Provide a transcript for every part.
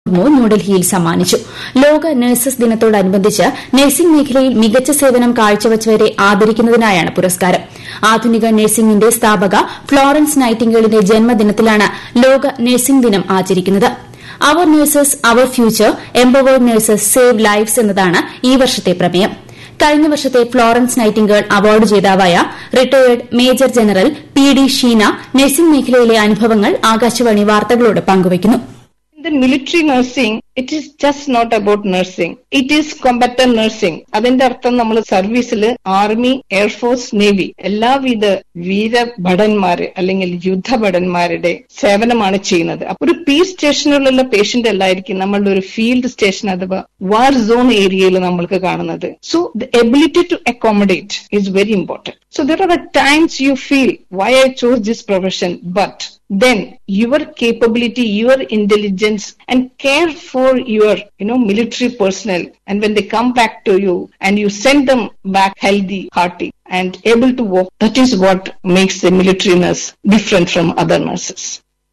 മുർമു ന്യൂഡൽഹിയിൽ സമ്മാനിച്ചു ലോക നഴ്സസ് ദിനത്തോടനുബന്ധിച്ച് നഴ്സിംഗ് മേഖലയിൽ മികച്ച സേവനം കാഴ്ചവച്ചവരെ ആദരിക്കുന്നതിനായാണ് പുരസ്കാരം ആധുനിക നഴ്സിംഗിന്റെ സ്ഥാപക ഫ്ളോറൻസ് നൈറ്റിംഗേളിന്റെ ജന്മദിനത്തിലാണ് ലോക നഴ്സിംഗ് ദിനം ആചരിക്കുന്നത് our nurses our future empowered nurses save lives എന്നതാണ് ഈ വർഷത്തെ പ്രമേയം കഴിഞ്ഞ വർഷത്തെ ഫ്ളോറൻസ് നൈറ്റിംഗേൾ അവാർഡ് ജേതാവായ retired major general P D Sheena nursing മേഖലയിലെ അനുഭവങ്ങൾ ആകാശവാണി വാർത്തകളോട് പങ്കുവയ്ക്കുന്നു In the military nursing, it is just not about nursing. It is combatant nursing. അതിന്റെ അർത്ഥം നമ്മൾ സർവീസിൽ ആർമി എയർഫോഴ്സ് നേവി എല്ലാവിധ വീരഭടന്മാര് അല്ലെങ്കിൽ യുദ്ധഭടന്മാരുടെ സേവനമാണ് ചെയ്യുന്നത് അപ്പൊ ഒരു പീസ് സ്റ്റേഷനിലുള്ള പേഷ്യന്റ് അല്ലായിരിക്കും നമ്മളുടെ ഒരു ഫീൽഡ് സ്റ്റേഷൻ അഥവാ വാർ സോൺ ഏരിയയിൽ നമ്മൾക്ക് കാണുന്നത് so the ability to accommodate is very important so there are times you feel why I chose this profession but then your capability your intelligence and care for your you know military personnel and when they come back to you and you send them back healthy hearty and able to work that is what makes the military nurse different from other nurses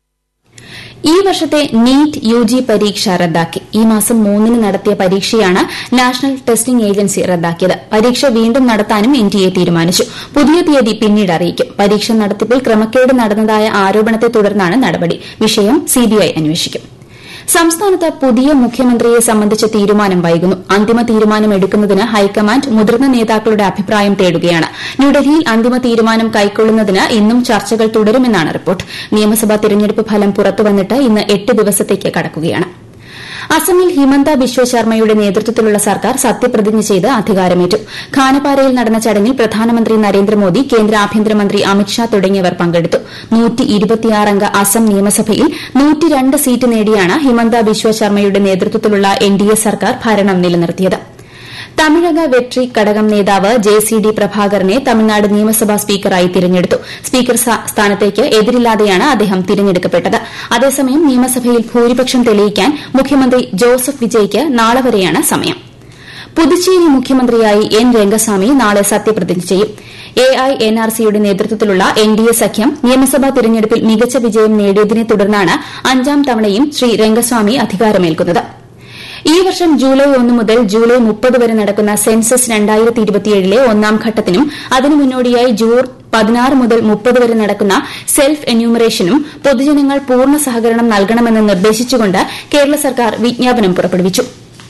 ഈ വർഷത്തെ NEET U G പരീക്ഷ റദ്ദാക്കി ഈ മാസം മൂന്നിന് നടത്തിയ പരീക്ഷയാണ് national testing agency റദ്ദാക്കിയത് പരീക്ഷ വീണ്ടും നടത്താനും എൻ ടി എ തീരുമാനിച്ചു പുതിയ തീയതി പിന്നീട് അറിയിക്കും പരീക്ഷ നടത്തിപ്പിൽ ക്രമക്കേട് നടന്നതായ ആരോപണത്തെ തുടർന്നാണ് നടപടി വിഷയം സിബിഐ അന്വേഷിക്കും സംസ്ഥാനത്ത് പുതിയ മുഖ്യമന്ത്രിയെ സംബന്ധിച്ച തീരുമാനം വൈകുന്നു അന്തിമ തീരുമാനം എടുക്കുന്നതിന് ഹൈക്കമാൻഡ് മുതിർന്ന നേതാക്കളുടെ അഭിപ്രായം തേടുകയാണ് ന്യൂഡൽഹിയിൽ അന്തിമ തീരുമാനം കൈക്കൊള്ളുന്നതിന് ഇന്നും ചർച്ചകൾ തുടരുമെന്നാണ് റിപ്പോർട്ട് നിയമസഭാ തിരഞ്ഞെടുപ്പ് ഫലം പുറത്തുവന്നിട്ട് ഇന്ന് എട്ട് ദിവസത്തേക്ക് കടക്കുകയാണ് അസമിൽ ഹിമന്ത ബിശ്വ ശർമ്മയുടെ നേതൃത്വത്തിലുള്ള സർക്കാർ സത്യപ്രതിജ്ഞ ചെയ്ത് അധികാരമേറ്റു ഖാനപാരയിൽ നടന്ന ചടങ്ങിൽ പ്രധാനമന്ത്രി നരേന്ദ്രമോദി കേന്ദ്ര ആഭ്യന്തരമന്ത്രി അമിത്ഷാ തുടങ്ങിയവർ പങ്കെടുത്തു അംഗ അസം നിയമസഭയിൽ സീറ്റ് നേടിയാണ് ഹിമന്ത ബിശ്വ ശർമ്മയുടെ നേതൃത്വത്തിലുള്ള എൻഡിഎ സർക്കാർ ഭരണം നിലനിർത്തിയത് തമിഴക വെട്രി ഘടകം നേതാവ് ജെ സി ഡി പ്രഭാകരനെ തമിഴ്നാട് നിയമസഭാ സ്പീക്കറായി തിരഞ്ഞെടുത്തു സ്പീക്കർ സ്ഥാനത്തേക്ക് എതിരില്ലാതെയാണ് അദ്ദേഹം തിരഞ്ഞെടുക്കപ്പെട്ടത് അതേസമയം നിയമസഭയിൽ ഭൂരിപക്ഷം തെളിയിക്കാൻ മുഖ്യമന്ത്രി ജോസഫ് വിജയ്ക്ക് നാളെ വരെയാണ് സമയം പുതുച്ചേരി മുഖ്യമന്ത്രിയായി എൻ രംഗസ്വാമി നാളെ സത്യപ്രതിജ്ഞ ചെയ്യും എഐഎൻആർസിയുടെ നേതൃത്വത്തിലുള്ള എൻഡിഎ സഖ്യം നിയമസഭാ തിരഞ്ഞെടുപ്പിൽ മികച്ച വിജയം നേടിയതിനെ തുടർന്നാണ് അഞ്ചാം തവണയും ശ്രീ രംഗസ്വാമി അധികാരമേൽക്കുന്നത് ഈ വർഷം ജൂലൈ ഒന്ന് മുതൽ ജൂലൈ മുപ്പത് വരെ നടക്കുന്ന സെൻസസ് ലെ ഒന്നാം ഘട്ടത്തിനും അതിനു മുന്നോടിയായി ജൂൺ പതിനാറ് മുതൽ മുപ്പത് വരെ നടക്കുന്ന സെൽഫ് എന്യൂമറേഷനും പൊതുജനങ്ങൾ പൂർണ്ണ സഹകരണം നൽകണമെന്ന് നിർദ്ദേശിച്ചുകൊണ്ട് കേരള സർക്കാർ വിജ്ഞാപനം പുറപ്പെടുവിച്ചു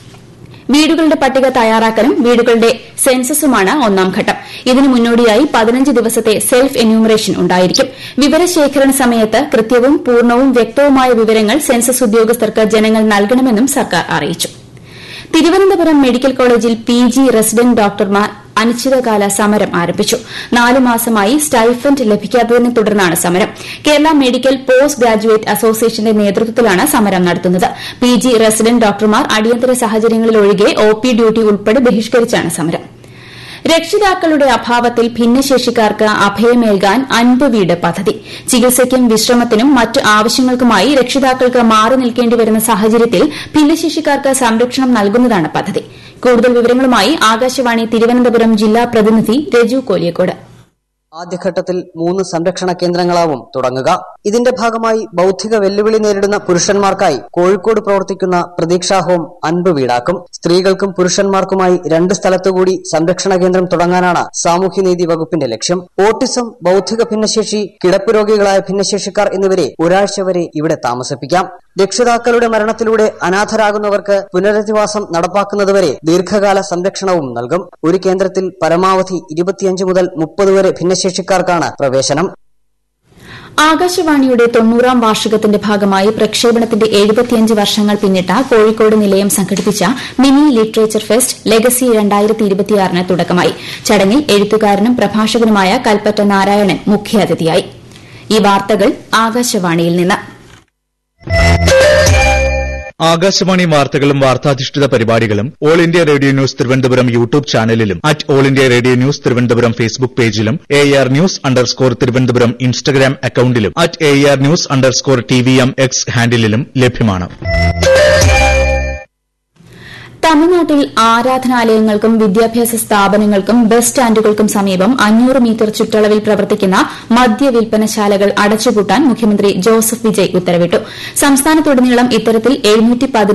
വീടുകളുടെ പട്ടിക തയ്യാറാക്കലും വീടുകളുടെ സെൻസസുമാണ് ഒന്നാം ഘട്ടം ഇതിനു മുന്നോടിയായി പതിനഞ്ച് ദിവസത്തെ സെൽഫ് എന്യൂമറേഷൻ ഉണ്ടായിരിക്കും വിവരശേഖരണ സമയത്ത് കൃത്യവും പൂർണ്ണവും വ്യക്തവുമായ വിവരങ്ങൾ സെൻസസ് ഉദ്യോഗസ്ഥർക്ക് ജനങ്ങൾ നൽകണമെന്നും സർക്കാർ അറിയിച്ചു തിരുവനന്തപുരം മെഡിക്കൽ കോളേജിൽ പി ജി റെസിഡന്റ് ഡോക്ടർമാർ അനിശ്ചിതകാല സമരം ആരംഭിച്ചു നാലു മാസമായി സ്റ്റൈഫൻഡ് ലഭിക്കാത്തതിനെ തുടർന്നാണ് സമരം കേരള മെഡിക്കൽ പോസ്റ്റ് ഗ്രാജുവേറ്റ് അസോസിയേഷന്റെ നേതൃത്വത്തിലാണ് സമരം നടത്തുന്നത് പി ജി റെസിഡന്റ് ഡോക്ടർമാർ അടിയന്തര സാഹചര്യങ്ങളിലൊഴികെ ഒ പി ഡ്യൂട്ടി ഉൾപ്പെടെ ബഹിഷ്കരിച്ചാണ് സമരം രക്ഷിതാക്കളുടെ അഭാവത്തിൽ ഭിന്നശേഷിക്കാർക്ക് അഭയമേൽകാൻ അൻപ് വീട് പദ്ധതി ചികിത്സയ്ക്കും വിശ്രമത്തിനും മറ്റ് ആവശ്യങ്ങൾക്കുമായി രക്ഷിതാക്കൾക്ക് മാറി നിൽക്കേണ്ടി വരുന്ന സാഹചര്യത്തിൽ ഭിന്നശേഷിക്കാർക്ക് സംരക്ഷണം നൽകുന്നതാണ് പദ്ധതി കൂടുതൽ വിവരങ്ങളുമായി ആകാശവാണി തിരുവനന്തപുരം ജില്ലാ പ്രതിനിധി രജു കോലിയക്കോട് ആദ്യഘട്ടത്തിൽ മൂന്ന് സംരക്ഷണ കേന്ദ്രങ്ങളാവും തുടങ്ങുക ഇതിന്റെ ഭാഗമായി ബൌദ്ധിക വെല്ലുവിളി നേരിടുന്ന പുരുഷന്മാർക്കായി കോഴിക്കോട് പ്രവർത്തിക്കുന്ന പ്രതീക്ഷാ ഹോം അൻപ് വീടാക്കും സ്ത്രീകൾക്കും പുരുഷന്മാർക്കുമായി രണ്ട് സ്ഥലത്തുകൂടി സംരക്ഷണ കേന്ദ്രം തുടങ്ങാനാണ് സാമൂഹ്യനീതി വകുപ്പിന്റെ ലക്ഷ്യം ഓട്ടിസം ബൌദ്ധിക ഭിന്നശേഷി കിടപ്പ് രോഗികളായ ഭിന്നശേഷിക്കാർ എന്നിവരെ ഒരാഴ്ച വരെ ഇവിടെ താമസിപ്പിക്കാം രക്ഷിതാക്കളുടെ മരണത്തിലൂടെ അനാഥരാകുന്നവർക്ക് പുനരധിവാസം നടപ്പാക്കുന്നതുവരെ ദീർഘകാല സംരക്ഷണവും നൽകും ഒരു കേന്ദ്രത്തിൽ പരമാവധി ഇരുപത്തിയഞ്ച് മുതൽ മുപ്പത് വരെ ഭിന്നശേഷിക്കാർക്കാണ് പ്രവേശനം ആകാശവാണിയുടെ തൊണ്ണൂറാം വാർഷികത്തിന്റെ ഭാഗമായി പ്രക്ഷേപണത്തിന്റെ എഴുപത്തിയഞ്ച് വർഷങ്ങൾ പിന്നിട്ട കോഴിക്കോട് നിലയം സംഘടിപ്പിച്ച മിനി ലിറ്ററേച്ചർ ഫെസ്റ്റ് ലെഗസി ന് തുടക്കമായി ചടങ്ങിൽ എഴുത്തുകാരനും പ്രഭാഷകനുമായ കൽപ്പറ്റ നാരായണൻ മുഖ്യാതിഥിയായി ഈ വാർത്തകൾ ആകാശവാണിയിൽ നിന്ന് ആകാശവാണി വാർത്തകളും വാർത്താധിഷ്ഠിത പരിപാടികളും all India radio news Thiruvananthapuram YouTube ചാനലിലും at all India radio news Thiruvananthapuram Facebook പേജിലും A R news underscore Thiruvananthapuram Instagram അക്കൌണ്ടിലും at A R news underscore T V M X ഹാൻഡിലും ലഭ്യമാണ് തമിഴ്നാട്ടിൽ ആരാധനാലയങ്ങൾക്കും വിദ്യാഭ്യാസ സ്ഥാപനങ്ങൾക്കും ബസ് സ്റ്റാൻഡുകൾക്കും സമീപം അഞ്ഞൂറ് മീറ്റർ ചുറ്റളവിൽ പ്രവർത്തിക്കുന്ന മദ്യവിൽപ്പനശാലകൾ അടച്ചുപൂട്ടാൻ മുഖ്യമന്ത്രി ജോസഫ് വിജയ് ഉത്തരവിട്ടു സംസ്ഥാനത്തുടനീളം ഇത്തരത്തിൽ